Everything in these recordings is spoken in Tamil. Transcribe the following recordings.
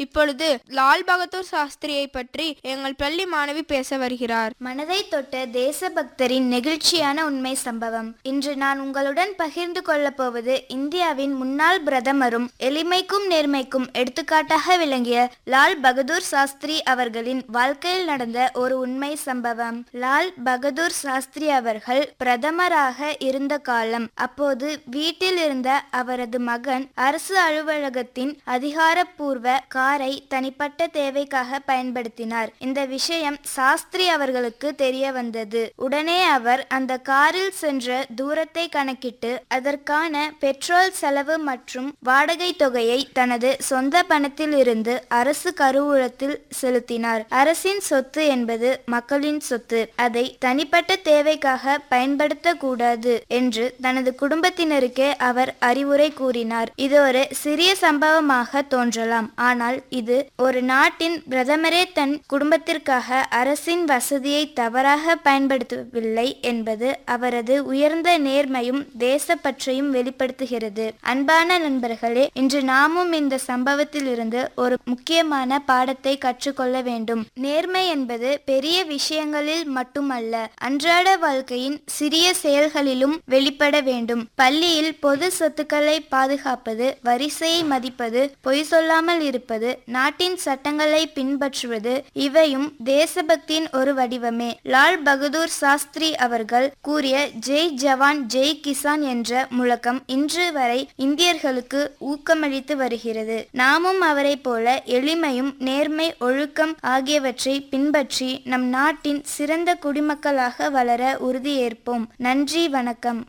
இப்பொழுது லால் பகதூர் சாஸ்திரியை பற்றி எங்கள் பள்ளி மாணவி பேச வருகிறார் மனதை தொட்ட தேசபக்தரின் நெகிழ்ச்சியான உண்மை சம்பவம் இன்று நான் உங்களுடன் பகிர்ந்து கொள்ளப் போவது இந்தியாவின் முன்னாள் பிரதமரும் எளிமைக்கும் நேர்மைக்கும் எடுத்துக்காட்டாக விளங்கிய லால் பகதூர் சாஸ்திரி அவர்களின் வாழ்க்கையில் நடந்த ஒரு உண்மை சம்பவம் லால் பகதூர் சாஸ்திரி அவர்கள் பிரதமராக இருந்த காலம் அப்போது வீட்டில் இருந்த அவரது மகன் அரசு அலுவலகத்தின் அதிகாரப்பூர்வ காரை தனிப்பட்ட தேவைக்காக பயன்படுத்தினார் இந்த விஷயம் சாஸ்திரி அவர்களுக்கு தெரிய வந்தது உடனே அவர் அந்த காரில் சென்ற தூரத்தை கணக்கிட்டு அதற்கான பெட்ரோல் செலவு மற்றும் வாடகை தொகையை தனது சொந்த பணத்தில் இருந்து அரசு கருவூலத்தில் செலுத்தினார் அரசின் சொத்து என்பது மக்களின் சொத்து அதை தனிப்பட்ட தேவைக்காக பயன்படுத்தக்கூடாது என்று தனது குடும்பத்தினருக்கே அவர் அறிவுரை கூறினார் இது ஒரு சிறிய சம்பவமாக தோன்றலாம் ஆனால் இது ஒரு நாட்டின் பிரதமரே தன் குடும்பத்திற்காக அரசின் வசதியை தவறாக பயன்படுத்தவில்லை என்பது அவரது உயர்ந்த நேர்மையும் தேசப்பற்றையும் வெளிப்படுத்துகிறது அன்பான நண்பர்களே இன்று நாமும் இந்த சம்பவத்தில் இருந்து ஒரு முக்கியமான பாடத்தை கற்றுக்கொள்ள வேண்டும் நேர்மை என்பது பெரிய விஷயங்களில் மட்டுமல்ல அன்றாட வாழ்க்கையின் சிறிய செயல்களிலும் வெளிப்பட வேண்டும் பள்ளியில் பொது சொத்துக்களை பாதுகாப்பது வரிசையை மதிப்பது பொய் சொல்லாமல் இருப்பது நாட்டின் சட்டங்களை பின்பற்றுவது இவையும் தேசபக்தியின் ஒரு வடிவமே லால் பகதூர் சாஸ்திரி அவர்கள் கூறிய ஜெய் ஜவான் ஜெய் கிசான் என்ற முழக்கம் இன்று வரை இந்தியர்களுக்கு ஊக்கமளித்து வருகிறது நாமும் அவரைப் போல எளிமையும் நேர்மை ஒழுக்கம் ஆகியவற்றை பின்பற்றி நம் நாட்டின் சிறந்த குடிமக்களாக வளர உறுதியேற்போம் நன்றி வணக்கம்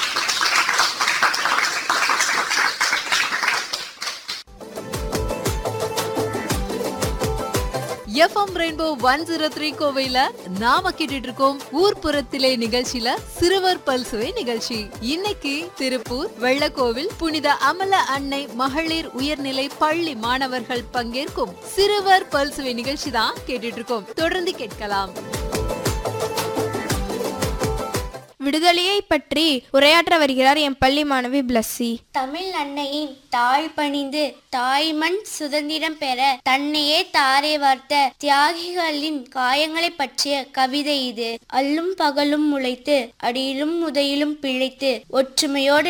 FM rainbow one zero three கோவையில நாம கேட்டுட்டு இருக்கோம் ஊர்ப்புறத்திலே நிகழ்ச்சியில சிறுவர் பல்சுவை நிகழ்ச்சி இன்னைக்கு திருப்பூர் வெள்ளக்கோவில் புனித அமல அன்னை மகளிர் உயர்நிலை பள்ளி மாணவர்கள் பங்கேற்கும் சிறுவர் பல்சுவை நிகழ்ச்சி தான் கேட்டுட்டு இருக்கோம் தொடர்ந்து கேட்கலாம் விடுதலையை பற்றி உரையாற்ற வருகிறார் என் பள்ளி மாணவி பிளஸ்ஸி தமிழ் அன்னையின் தாழ் பணிந்து தாய்மண் சுதந்திரம் பெற தன்னையே தாரை வார்த்த தியாகிகளின் காயங்களை பற்றிய கவிதை இது அல்லும் பகலும் முளைத்து அடியிலும் முதையிலும் பிழைத்து ஒற்றுமையோடு